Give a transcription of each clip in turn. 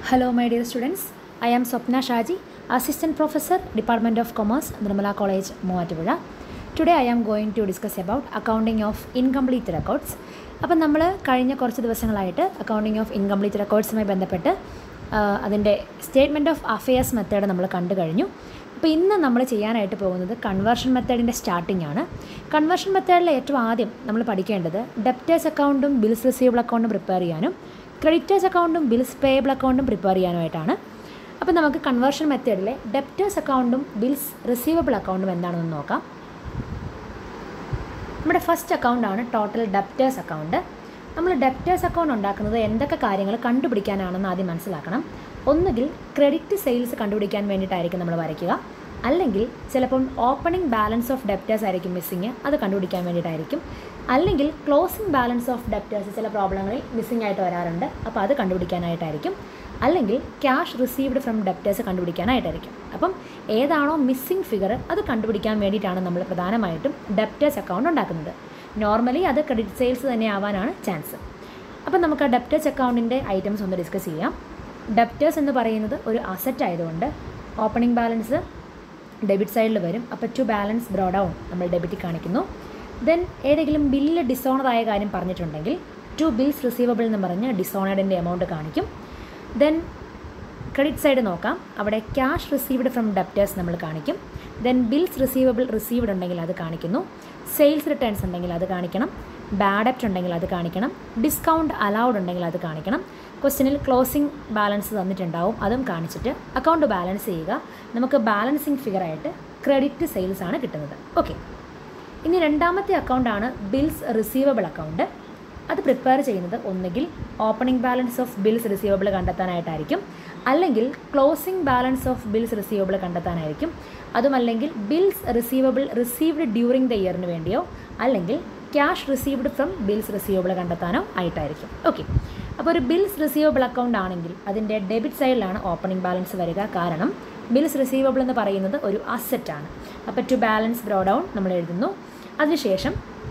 Hello, my dear students. I am Swapna Shaji, Assistant Professor, Department of Commerce, Nirmala College, Moatuvura. Today I am going to discuss about accounting of incomplete records. അപ്പം നമ്മൾ കഴിഞ്ഞ കുറച്ച് ദിവസങ്ങളായിട്ട് accounting of incomplete റെക്കോർഡ്സുമായി ബന്ധപ്പെട്ട് ആ, അതിൻ്റെ statement of affairs method നമ്മൾ കണ്ടു കഴിഞ്ഞു അപ്പോൾ ഇന്ന് നമ്മൾ ചെയ്യാനായിട്ട് പോകുന്നത് കൺവേർഷൻ മെത്തേഡിൻ്റെ സ്റ്റാർട്ടിംഗ് ആണ് കൺവേർഷൻ മെത്തേഡിൽ ഏറ്റവും ആദ്യം നമ്മൾ പഠിക്കേണ്ടത് ഡെപ്റ്റേഴ്സ് അക്കൗണ്ടും ബിൽസ് റിസീവബിൾ അക്കൗണ്ടും പ്രിപ്പയർ ചെയ്യാനും ക്രെഡിറ്റേഴ്സ് അക്കൗണ്ടും ബിൽസ് പേയബിൾ അക്കൗണ്ടും പ്രിപ്പയർ ചെയ്യാനുമായിട്ടാണ് അപ്പോൾ നമുക്ക് കൺവേർഷൻ മെത്തേഡിലെ ഡെപ്റ്റേഴ്സ് അക്കൗണ്ടും ബിൽസ് റിസീവബിൾ അക്കൗണ്ടും എന്താണെന്ന് നോക്കാം നമ്മുടെ ഫസ്റ്റ് അക്കൗണ്ടാണ് ടോട്ടൽ ഡെപ്റ്റേഴ്സ് അക്കൗണ്ട് നമ്മൾ ഡെപ്റ്റേഴ്സ് അക്കൗണ്ട് ഉണ്ടാക്കുന്നത് എന്തൊക്കെ കാര്യങ്ങൾ കണ്ടുപിടിക്കാനാണെന്ന് ആദ്യം മനസ്സിലാക്കണം ഒന്നുകിൽ ക്രെഡിറ്റ് സെയിൽസ് കണ്ടുപിടിക്കാൻ വേണ്ടിയിട്ടായിരിക്കും നമ്മൾ വരയ്ക്കുക അല്ലെങ്കിൽ ചിലപ്പം ഓപ്പണിംഗ് ബാലൻസ് ഓഫ് ഡെപ്റ്റേഴ്സ് ആയിരിക്കും മിസ്സിങ് അത് കണ്ടുപിടിക്കാൻ വേണ്ടിയിട്ടായിരിക്കും അല്ലെങ്കിൽ ക്ലോസിംഗ് ബാലൻസ് ഓഫ് ഡെപ്റ്റേഴ്സ് ചില പ്രോബ്ലങ്ങളിൽ മിസ്സിംഗ് ആയിട്ട് വരാറുണ്ട് അപ്പോൾ അത് കണ്ടുപിടിക്കാനായിട്ടായിരിക്കും അല്ലെങ്കിൽ ക്യാഷ് റിസീവ്ഡ് ഫ്രം ഡെപ്റ്റേഴ്സ് കണ്ടുപിടിക്കാനായിട്ടായിരിക്കും അപ്പം ഏതാണോ മിസ്സിംഗ് ഫിഗർ അത് കണ്ടുപിടിക്കാൻ വേണ്ടിയിട്ടാണ് നമ്മൾ പ്രധാനമായിട്ടും ഡെപ്റ്റേഴ്സ് അക്കൗണ്ട് ഉണ്ടാക്കുന്നത് നോർമലി അത് ക്രെഡിറ്റ് സെയിൽസ് തന്നെ ആവാനാണ് ചാൻസ് അപ്പം നമുക്ക് ആ ഡെപ്റ്റേഴ്സ് അക്കൗണ്ടിൻ്റെ ഐറ്റംസ് ഒന്ന് ഡിസ്കസ് ചെയ്യാം ഡെപ്റ്റേഴ്സ് എന്ന് പറയുന്നത് ഒരു അസറ്റ് ആയതുകൊണ്ട് ഓപ്പണിംഗ് ബാലൻസ് ഡെബിറ്റ് സൈഡിൽ വരും അപ്പോൾ ടു ബാലൻസ് ബ്രോ ഡൗൺ നമ്മൾ ഡെബിറ്റ് കാണിക്കുന്നു ദെൻ ഏതെങ്കിലും ബില്ല് ഡിസോണർ ആയ കാര്യം പറഞ്ഞിട്ടുണ്ടെങ്കിൽ ടു ബിൽസ് റിസീവബിൾ എന്ന് പറഞ്ഞ് ഡിസോണേഡിൻ്റെ എമൗണ്ട് കാണിക്കും ദെൻ ക്രെഡിറ്റ് സൈഡ് നോക്കാം അവിടെ ക്യാഷ് റിസീവ്ഡ് ഫ്രം ഡെപ്റ്റേഴ്സ് നമ്മൾ കാണിക്കും ദെൻ ബിൽസ് റിസീവബിൾ റിസീവ്ഡ് ഉണ്ടെങ്കിൽ അത് കാണിക്കുന്നു സെയിൽസ് റിട്ടേൺസ് ഉണ്ടെങ്കിൽ അത് കാണിക്കണം ബാഡ് ഡെപ്റ്റ് ഉണ്ടെങ്കിൽ അത് കാണിക്കണം ഡിസ്കൗണ്ട് അലൗഡ് ഉണ്ടെങ്കിൽ അത് കാണിക്കണം ക്വസ്റ്റ്യനിൽ ക്ലോസിംഗ് ബാലൻസ് തന്നിട്ടുണ്ടാവും അതും കാണിച്ചിട്ട് അക്കൗണ്ട് ബാലൻസ് ചെയ്യുക നമുക്ക് ബാലൻസിങ് ഫിഗറായിട്ട് ക്രെഡിറ്റ് സെയിൽസ് ആണ് കിട്ടുന്നത് ഓക്കെ ഇനി രണ്ടാമത്തെ അക്കൗണ്ടാണ് ബിൽസ് റിസീവബിൾ അക്കൗണ്ട് അത് പ്രിപ്പയർ ചെയ്യുന്നത് ഒന്നുകിൽ opening balance of bills receivable കണ്ടെത്താനായിട്ടായിരിക്കും അല്ലെങ്കിൽ closing balance of bills receivable കണ്ടെത്താനായിരിക്കും അതുമല്ലെങ്കിൽ bills receivable received during the ഇയറിന് വേണ്ടിയോ അല്ലെങ്കിൽ cash received from bills receivable കണ്ടെത്താനോ ആയിട്ടായിരിക്കും ഓക്കെ അപ്പോൾ ഒരു ബിൽസ് റിസീവബിൾ അക്കൗണ്ട് ആണെങ്കിൽ അതിൻ്റെ ഡെബിറ്റ് സൈഡിലാണ് ഓപ്പണിംഗ് ബാലൻസ് വരിക കാരണം ബിൽസ് റിസീവബിൾ എന്ന് പറയുന്നത് ഒരു അസറ്റാണ് അപ്പോൾ ടു ബാലൻസ് ബ്രോ ഡൗൺ നമ്മൾ എഴുതുന്നു അതിനുശേഷം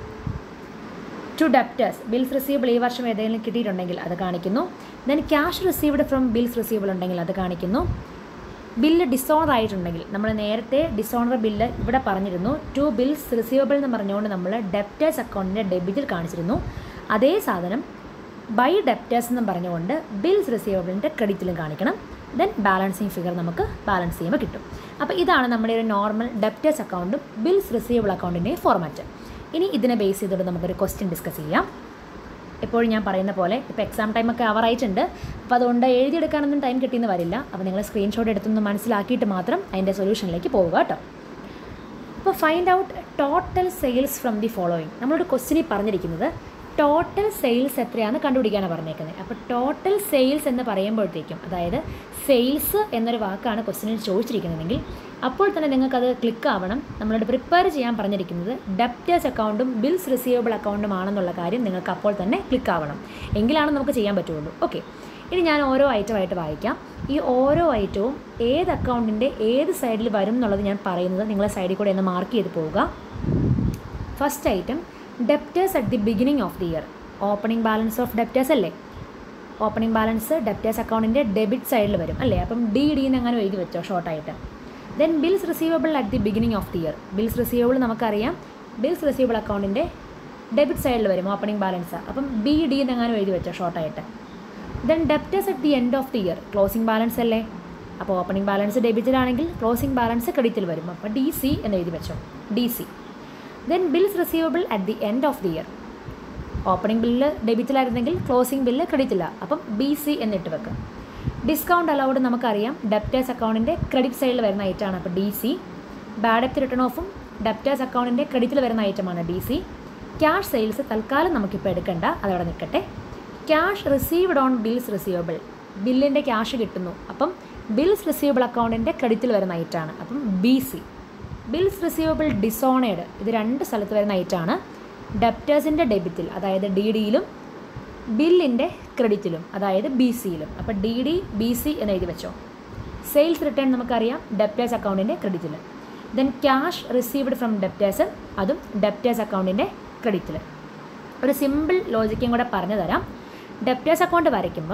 ടു ഡെപ്റ്റേഴ്സ് ബിൽസ് റിസീവബിൾ ഈ വർഷം ഏതെങ്കിലും കിട്ടിയിട്ടുണ്ടെങ്കിൽ അത് കാണിക്കുന്നു then cash received from bills receivable ഉണ്ടെങ്കിൽ അത് കാണിക്കുന്നു ബില്ല് ഡിസോണർ ആയിട്ടുണ്ടെങ്കിൽ നമ്മൾ നേരത്തെ ഡിസോണർ ബില്ല് ഇവിടെ പറഞ്ഞിരുന്നു ടു ബിൽസ് റിസീവബിൾ എന്ന് പറഞ്ഞുകൊണ്ട് നമ്മൾ ഡെപ്റ്റേഴ്സ് അക്കൗണ്ടിൻ്റെ ഡെബിറ്റിൽ കാണിച്ചിരുന്നു അതേ സാധനം ബൈ ഡെപ്റ്റേഴ്സ് എന്ന് പറഞ്ഞുകൊണ്ട് ബിൽസ് റിസീവബിളിൻ്റെ ക്രെഡിറ്റിലും കാണിക്കണം ദെൻ ബാലൻസിങ് ഫിഗർ നമുക്ക് ബാലൻസ് ചെയ്യുമ്പോൾ കിട്ടും അപ്പോൾ ഇതാണ് നമ്മുടെ ഒരു നോർമൽ ഡെപ്റ്റേഴ്സ് അക്കൗണ്ടും ബിൽസ് റിസീവബിൾ അക്കൗണ്ടിൻ്റെയും ഫോർമാറ്റ് ഇനി ഇതിനെ ബേസ് ചെയ്തുകൊണ്ട് നമുക്കൊരു ക്വസ്റ്റ്യൻ ഡിസ്കസ് ചെയ്യാം എപ്പോഴും ഞാൻ പറയുന്ന പോലെ ഇപ്പോൾ എക്സാം ടൈമൊക്കെ ആവറായിട്ടുണ്ട് അപ്പോൾ അതുകൊണ്ട് എഴുതിയെടുക്കാനൊന്നും ടൈം കിട്ടിയെന്ന് വരില്ല അപ്പോൾ നിങ്ങൾ സ്ക്രീൻഷോട്ട് എടുത്തൊന്ന് മനസ്സിലാക്കിയിട്ട് മാത്രം അതിൻ്റെ സൊല്യൂഷനിലേക്ക് പോവുക കേട്ടോ അപ്പോൾ find out total sales from the following നമ്മളൊരു ക്വസ്റ്റ്യനിൽ പറഞ്ഞിരിക്കുന്നത് ടോട്ടൽ സെയിൽസ് എത്രയാണെന്ന് കണ്ടുപിടിക്കാനാണ് പറഞ്ഞേക്കുന്നത് അപ്പോൾ ടോട്ടൽ സെയിൽസ് എന്ന് പറയുമ്പോഴത്തേക്കും അതായത് സെയിൽസ് എന്നൊരു വാക്കാണ് ക്വസ്റ്റ്യനിൽ ചോദിച്ചിരിക്കുന്നതെങ്കിൽ അപ്പോൾ തന്നെ നിങ്ങൾക്കത് ക്ലിക്ക് ആവണം നമ്മളോട് പ്രിപ്പയർ ചെയ്യാൻ പറഞ്ഞിരിക്കുന്നത് ഡെപ്റ്റേഴ്സ് അക്കൗണ്ടും ബിൽസ് റിസീവബിൾ അക്കൗണ്ടും ആണെന്നുള്ള കാര്യം നിങ്ങൾക്ക് അപ്പോൾ തന്നെ ക്ലിക്ക് ആവണം എങ്കിലാണ് നമുക്ക് ചെയ്യാൻ പറ്റുള്ളൂ ഓക്കെ ഇനി ഞാൻ ഓരോ ഐറ്റമായിട്ട് വായിക്കാം ഈ ഓരോ ഐറ്റവും ഏത് അക്കൗണ്ടിൻ്റെ ഏത് സൈഡിൽ വരും എന്നുള്ളത് ഞാൻ പറയുന്നത് നിങ്ങളെ സൈഡിൽ കൂടെ ഒന്ന് മാർക്ക് ചെയ്ത് പോവുക first item debtors at the beginning of the year opening balance of debtors അല്ലേ ഓപ്പണിംഗ് ബാലൻസ് ഡെപ്റ്റേഴ്സ് അക്കൗണ്ടിൻ്റെ ഡെബിറ്റ് സൈഡിൽ വരും അല്ലേ അപ്പം ഡി ഡി എന്ന് അങ്ങനെ എഴുതി വെച്ചോ ഷോർട്ടായിട്ട് then bills receivable at the beginning of the year bills receivable നമുക്കറിയാം ബിൽസ് റിസീവബിൾ അക്കൗണ്ടിൻ്റെ ഡെബിറ്റ് സൈഡിൽ വരും ഓപ്പണിംഗ് ബാലൻസ് അപ്പം ബി ഡി എന്ന് അങ്ങനെ എഴുതി വെച്ചോ ഷോർട്ടായിട്ട് then debtors at the end of the year closing balance അല്ലേ അപ്പോൾ ഓപ്പണിംഗ് ബാലൻസ് ഡെബിറ്റിലാണെങ്കിൽ ക്ലോസിംഗ് ബാലൻസ് ക്രെഡിറ്റിൽ വരും അപ്പോൾ ഡി സി എന്ന് എഴുതി വെച്ചോ D C then bills receivable at the end of the year opening bill ഡെബിറ്റിലായിരുന്നെങ്കിൽ closing bill ക്രെഡിറ്റില്ല അപ്പം ബി സി എന്നിട്ട് വെക്കും ഡിസ്കൗണ്ട് അലൗഡ് നമുക്കറിയാം ഡെപ്റ്റേഴ്സ് അക്കൗണ്ടിൻ്റെ ക്രെഡിറ്റ് സൈഡിൽ വരുന്ന ഐറ്റമാണ് അപ്പോൾ ഡി സി ബാഡ് ഡെപ്റ്റ് റിട്ടേൺ ഓഫും ഡെപ്റ്റേഴ്സ് അക്കൗണ്ടിൻ്റെ ക്രെഡിറ്റിൽ വരുന്ന ഐറ്റമാണ് ഡി സി ക്യാഷ് സെയിൽസ് തൽക്കാലം നമുക്കിപ്പോൾ എടുക്കണ്ട അതവിടെ നിൽക്കട്ടെ cash received on bills receivable ബില്ലിൻ്റെ ക്യാഷ് കിട്ടുന്നു അപ്പം ബിൽസ് റിസീവബിൾ അക്കൗണ്ടിൻ്റെ ക്രെഡിറ്റിൽ വരുന്ന ഐറ്റമാണ് അപ്പം B C bills receivable dishonoured ഇത് രണ്ട് സ്ഥലത്ത് വരുന്ന ഐറ്റമാണ് ഡെപ്റ്റേഴ്സിൻ്റെ ഡെബിറ്റിൽ അതായത് ഡി ഡിയിലും ബില്ലിൻ്റെ ക്രെഡിറ്റിലും അതായത് ബി സിയിലും അപ്പോൾ ഡി ഡി ബി സി എന്ന് എഴുതി വെച്ചോ സെയിൽസ് റിട്ടേൺ നമുക്കറിയാം ഡെപ്റ്റേഴ്സ് അക്കൗണ്ടിൻ്റെ ക്രെഡിറ്റിൽ then cash received from debtors അതും ഡെപ്റ്റേഴ്സ് അക്കൗണ്ടിൻ്റെ ക്രെഡിറ്റിൽ ഒരു സിമ്പിൾ ലോജിക്കും കൂടെ പറഞ്ഞു തരാം ഡെപ്റ്റേഴ്സ് അക്കൗണ്ട് വരയ്ക്കുമ്പം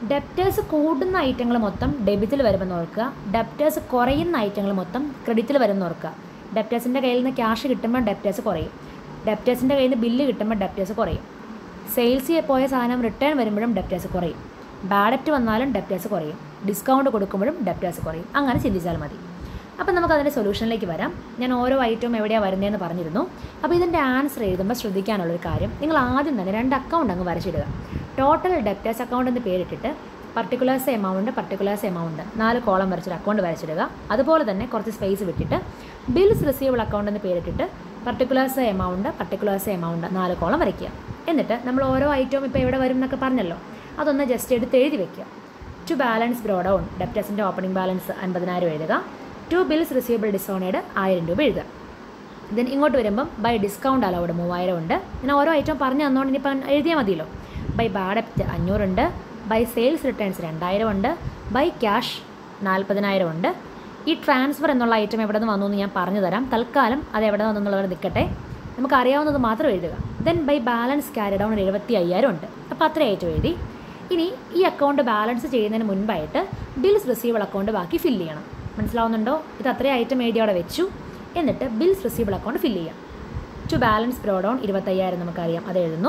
ഡെപ്റ്റേഴ്സ് കൂടുന്ന ഐറ്റങ്ങൾ മൊത്തം ഡെബിറ്റിൽ വരുമെന്ന് ഓർക്കുക ഡെപ്റ്റേഴ്സ് കുറയുന്ന ഐറ്റങ്ങൾ മൊത്തം ക്രെഡിറ്റിൽ വരുമെന്ന് ഓർക്കുക ഡെപ്റ്റേഴ്സിൻ്റെ കയ്യിൽ നിന്ന് ക്യാഷ് കിട്ടുമ്പോൾ ഡെപ്റ്റേഴ്സ് കുറയും ഡെപ്റ്റേഴ്സിൻ്റെ കയ്യിൽ നിന്ന് ബില്ല് കിട്ടുമ്പോൾ ഡെപ്റ്റേഴ്സ് കുറയും സെയിൽസ് പോയ സാധനം റിട്ടേൺ വരുമ്പോഴും ഡെപ്റ്റേഴ്സ് കുറയും ബാഡറ്റ് വന്നാലും ഡെപ്റ്റേഴ്സ് കുറയും ഡിസ്കൗണ്ട് കൊടുക്കുമ്പോഴും ഡെപ്റ്റേഴ്സ് കുറയും അങ്ങനെ ചിന്തിച്ചാൽ മതി അപ്പം നമുക്ക് അതിൻ്റെ സൊല്യൂഷനിലേക്ക് വരാം ഞാൻ ഓരോ ഐറ്റവും എവിടെയാണ് വരുന്നതെന്ന് പറഞ്ഞിരുന്നു അപ്പോൾ ഇതിൻ്റെ ആൻസർ എഴുതുമ്പോൾ ശ്രദ്ധിക്കാനുള്ളൊരു കാര്യം നിങ്ങൾ ആദ്യം തന്നെ രണ്ട് അക്കൗണ്ട് അങ്ങ് വരച്ചിടുക ടോട്ടൽ ഡെപ്റ്റേഴ്സ് അക്കൗണ്ട് എന്ന് പേരിട്ടിട്ട് പർട്ടിക്കുലേഴ്സ് എമൗണ്ട് പർട്ടിക്കുലേഴ്സ് എമൗണ്ട് നാല് കോളം വരച്ചൊരു അക്കൗണ്ട് വരച്ചിടുക അതുപോലെ തന്നെ കുറച്ച് സ്പേസ് വിട്ടിട്ട് ബിൽസ് റിസീവബിൾ അക്കൗണ്ട് എന്ന് പേരിട്ടിട്ട് പർട്ടിക്കുലേഴ്സ് എമൗണ്ട് പർട്ടിക്കുലേഴ്സ് എമൗണ്ട് നാല് കോളം വരയ്ക്കുക എന്നിട്ട് നമ്മൾ ഓരോ ഐറ്റവും ഇപ്പോൾ എവിടെ വരും എന്നൊക്കെ പറഞ്ഞല്ലോ അതൊന്ന് ജസ്റ്റ് എടുത്ത് എഴുതി വെക്കുക ടു ബാലൻസ് ബ്രോ ഡൗൺ ഡെപ്റ്റേഴ്സിൻ്റെ ഓപ്പണിംഗ് ബാലൻസ് അൻപതിനായിരം എഴുതുക ടു ബിൽസ് റിസീവബിൾ ഡിസോണേഡ് ആയിരം രൂപ എഴുതുക ദെൻ ഇങ്ങോട്ട് വരുമ്പം ബൈ ഡിസ്കൗണ്ട് അലൗഡ് മൂവായിരം ഉണ്ട് ഞാൻ ഓരോ ഐറ്റം പറഞ്ഞു തന്നോണ്ട് ഇനിയിപ്പം എഴുതിയാൽ മതിയല്ലോ ബൈ ബാഡപ്റ്റ് അഞ്ഞൂറുണ്ട് ബൈ സെയിൽസ് റിട്ടേൺസ് രണ്ടായിരം ഉണ്ട് ബൈ ക്യാഷ് നാൽപ്പതിനായിരം ഉണ്ട് ഈ ട്രാൻസ്ഫർ എന്നുള്ള ഐറ്റം എവിടെ നിന്ന് വന്നു എന്ന് ഞാൻ പറഞ്ഞു തരാം തൽക്കാലം അത് എവിടെ നിന്നുള്ളവർ നിൽക്കട്ടെ നമുക്ക് അറിയാവുന്നത് മാത്രം എഴുതുക then by balance carry down എഴുപത്തി അയ്യായിരം ഉണ്ട് അപ്പോൾ അത്ര ഐറ്റം എഴുതി ഇനി ഈ അക്കൗണ്ട് ബാലൻസ് ചെയ്യുന്നതിന് മുൻപായിട്ട് ബിൽസ് റിസീവബിൾ അക്കൗണ്ട് ബാക്കി ഫില്ല് ചെയ്യണം മനസ്സിലാവുന്നുണ്ടോ ഇത് അത്രയും ഐറ്റം എഴുതി അവിടെ വെച്ചു എന്നിട്ട് ബിൽസ് റിസീവബിൾ അക്കൗണ്ട് ഫില്ല് ചെയ്യാം ടു ബാലൻസ് ബ്രോ ഡൗൺ ഇരുപത്തയ്യായിരം നമുക്കറിയാം അത് എഴുതുന്നു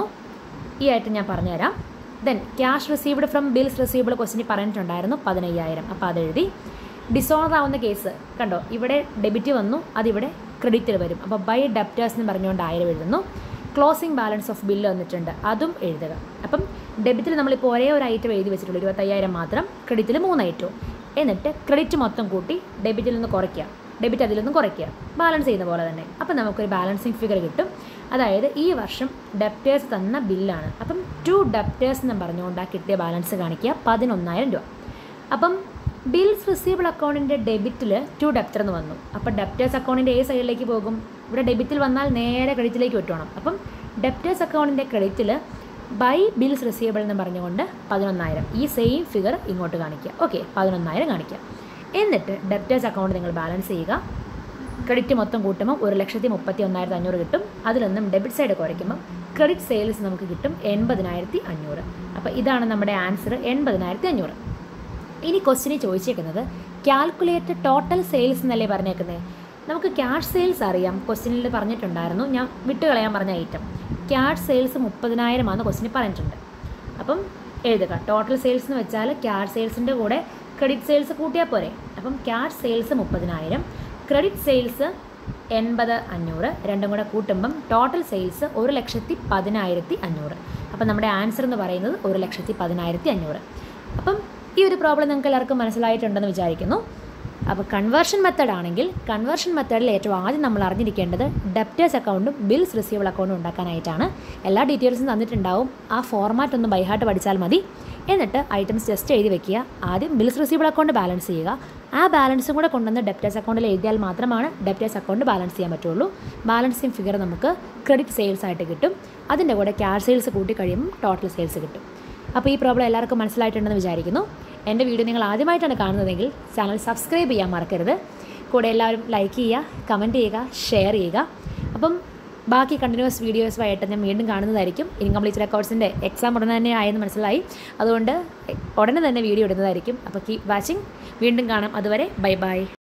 ഈ ഐറ്റം ഞാൻ പറഞ്ഞുതരാം then cash received from bills receivable ക്വസ്റ്റിന് പറഞ്ഞിട്ടുണ്ടായിരുന്നു പതിനയ്യായിരം അപ്പോൾ അതെഴുതി ഡിസോണർ ആവുന്ന കേസ് കണ്ടോ ഇവിടെ ഡെബിറ്റ് വന്നു അതിവിടെ ക്രെഡിറ്റിൽ വരും അപ്പോൾ ബൈ ഡെപ്റ്റേഴ്സ് എന്ന് പറഞ്ഞുകൊണ്ട് ആയിരം എഴുതുന്നു ക്ലോസിംഗ് ബാലൻസ് ഓഫ് ബില്ല് വന്നിട്ടുണ്ട് അതും എഴുതുക അപ്പം ഡെബിറ്റിൽ നമ്മളിപ്പോൾ ഒരേ ഒരു ഐറ്റം എഴുതി വെച്ചിട്ടുള്ളൂ ഇരുപത്തയ്യായിരം മാത്രം ക്രെഡിറ്റിൽ മൂന്ന് ഐറ്റവും എന്നിട്ട് ക്രെഡിറ്റ് മൊത്തം കൂട്ടി ഡെബിറ്റിൽ നിന്ന് കുറയ്ക്കുക ഡെബിറ്റ് അതിൽ നിന്ന് കുറയ്ക്കുക ബാലൻസ് ചെയ്യുന്ന പോലെ തന്നെ അപ്പം നമുക്കൊരു ബാലൻസിങ് ഫിഗർ കിട്ടും അതായത് ഈ വർഷം ഡെപ്റ്റേഴ്സ് തന്ന ബില്ലാണ് അപ്പം ടു ഡെപ്റ്റേഴ്സ് എന്ന് പറഞ്ഞുകൊണ്ട് ആ കിട്ടിയ ബാലൻസ് കാണിക്കുക പതിനൊന്നായിരം രൂപ അപ്പം ബിൽസ് റിസീവബിൾ അക്കൗണ്ടിൻ്റെ ഡെബിറ്റിൽ ടു ഡെപ്റ്റർ എന്ന് വന്നു അപ്പോൾ ഡെപ്റ്റേഴ്സ് അക്കൗണ്ടിൻ്റെ ഏത് സൈഡിലേക്ക് പോകും ഇവിടെ ഡെബിറ്റിൽ വന്നാൽ നേരെ ക്രെഡിറ്റിലേക്ക് വിട്ടോണം അപ്പം ഡെപ്റ്റേഴ്സ് അക്കൗണ്ടിൻ്റെ ക്രെഡിറ്റിൽ ബൈ ബിൽസ് റിസീവബിൾ എന്ന് പറഞ്ഞുകൊണ്ട് പതിനൊന്നായിരം ഈ സെയിം ഫിഗർ ഇങ്ങോട്ട് കാണിക്കുക ഓക്കെ പതിനൊന്നായിരം കാണിക്കുക എന്നിട്ട് ഡെപ്റ്റേഴ്സ് അക്കൗണ്ട് നിങ്ങൾ ബാലൻസ് ചെയ്യുക ക്രെഡിറ്റ് മൊത്തം കൂട്ടുമ്പോൾ ഒരു ലക്ഷത്തി മുപ്പത്തി ഒന്നായിരത്തി അഞ്ഞൂറ് കിട്ടും അതിൽ നിന്നും ഡെബിറ്റ് സൈഡ് കുറയ്ക്കുമ്പോൾ ക്രെഡിറ്റ് സെയിൽസ് നമുക്ക് കിട്ടും എൺപതിനായിരത്തി അഞ്ഞൂറ് അപ്പോൾ ഇതാണ് നമ്മുടെ ആൻസർ എൺപതിനായിരത്തി അഞ്ഞൂറ് ഇനി ക്വസ്റ്റിനെ ചോദിച്ചേക്കുന്നത് കാൽക്കുലേറ്റ് ടോട്ടൽ സെയിൽസ് എന്നല്ലേ പറഞ്ഞേക്കുന്നത് നമുക്ക് ക്യാഷ് സെയിൽസ് അറിയാം ക്വസ്റ്റിനിൽ പറഞ്ഞിട്ടുണ്ടായിരുന്നു ഞാൻ വിട്ടുകളയാൻ പറഞ്ഞ ഐറ്റം ക്യാഷ് സെയിൽസ് മുപ്പതിനായിരമാണ് ക്വസ്റ്റിനിൽ പറഞ്ഞിട്ടുണ്ട് അപ്പം എഴുതുക ടോട്ടൽ സെയിൽസ് എന്ന് വെച്ചാൽ ക്യാഷ് സെയിൽസിൻ്റെ കൂടെ ക്രെഡിറ്റ് സെയിൽസ് കൂട്ടിയാൽ പോരെ അപ്പം ക്യാഷ് സെയിൽസ് മുപ്പതിനായിരം ക്രെഡിറ്റ് സെയിൽസ് എൺപത് അഞ്ഞൂറ് രണ്ടും കൂടെ കൂട്ടുമ്പം ടോട്ടൽ സെയിൽസ് ഒരു ലക്ഷത്തി പതിനായിരത്തി അഞ്ഞൂറ് അപ്പം നമ്മുടെ ആൻസർ എന്ന് പറയുന്നത് ഒരു ലക്ഷത്തി പതിനായിരത്തി അഞ്ഞൂറ് അപ്പം ഈ ഒരു പ്രോബ്ലം നിങ്ങൾക്ക് എല്ലാവർക്കും മനസ്സിലായിട്ടുണ്ടെന്ന് വിചാരിക്കുന്നു അപ്പോൾ കൺവേർഷൻ മെത്തേഡ് ആണെങ്കിൽ കൺവേർഷൻ മെത്തേഡിൽ ഏറ്റവും ആദ്യം നമ്മൾ അറിഞ്ഞിരിക്കേണ്ടത് ഡെപ്റ്റേഴ്സ് അക്കൗണ്ടും ബിൽസ് റിസീവബിൾ അക്കൗണ്ടും ഉണ്ടാക്കാനായിട്ടാണ് എല്ലാ ഡീറ്റെയിൽസും തന്നിട്ടുണ്ടാവും ആ ഫോർമാറ്റ് ഒന്ന് ബൈഹാർട്ട് പഠിച്ചാൽ മതി എന്നിട്ട് ഐറ്റംസ് ജസ്റ്റ് എഴുതി വെക്കുക ആദ്യം ബിൽസ് റിസീവബിൾ അക്കൗണ്ട് ബാലൻസ് ചെയ്യുക ആ ബാലൻസും കൂടെ കൊണ്ടുവന്ന് ഡെപ്റ്റേഴ്സ് അക്കൗണ്ടിൽ എഴുതിയാൽ മാത്രമാണ് ഡെപ്റ്റേഴ്സ് അക്കൗണ്ട് ബാലൻസ് ചെയ്യാൻ പറ്റുള്ളൂ ബാലൻസിങ് ഫിഗർ നമുക്ക് ക്രെഡിറ്റ് സെയിൽസ് ആയിട്ട് കിട്ടും അതിൻ്റെ കൂടെ ക്യാഷ് സെയിൽസ് കൂട്ടി കഴിയുമ്പോൾ ടോട്ടൽ സെയിൽസ് കിട്ടും അപ്പോൾ ഈ പ്രോബ്ലം എല്ലാവർക്കും മനസ്സിലായിട്ടുണ്ടെന്ന് വിചാരിക്കുന്നു എൻ്റെ വീഡിയോ നിങ്ങൾ ആദ്യമായിട്ടാണ് കാണുന്നതെങ്കിൽ ചാനൽ സബ്സ്ക്രൈബ് ചെയ്യാൻ മറക്കരുത് കൂടെ എല്ലാവരും ലൈക്ക് ചെയ്യുക കമൻറ്റ് ചെയ്യുക ഷെയർ ചെയ്യുക അപ്പം ബാക്കി കണ്ടിന്യൂസ് വീഡിയോസുമായിട്ട് ഞാൻ വീണ്ടും കാണുന്നതായിരിക്കും ഇൻകംപ്ലീറ്റ് റെക്കോർഡ്സിൻ്റെ എക്സാം ഉടനെ തന്നെ ആയെന്ന് മനസ്സിലായി അതുകൊണ്ട് ഉടനെ തന്നെ വീഡിയോ ഇടുന്നതായിരിക്കും അപ്പോൾ കീപ് വാച്ചിങ് വീണ്ടും കാണാം അതുവരെ ബൈ ബൈ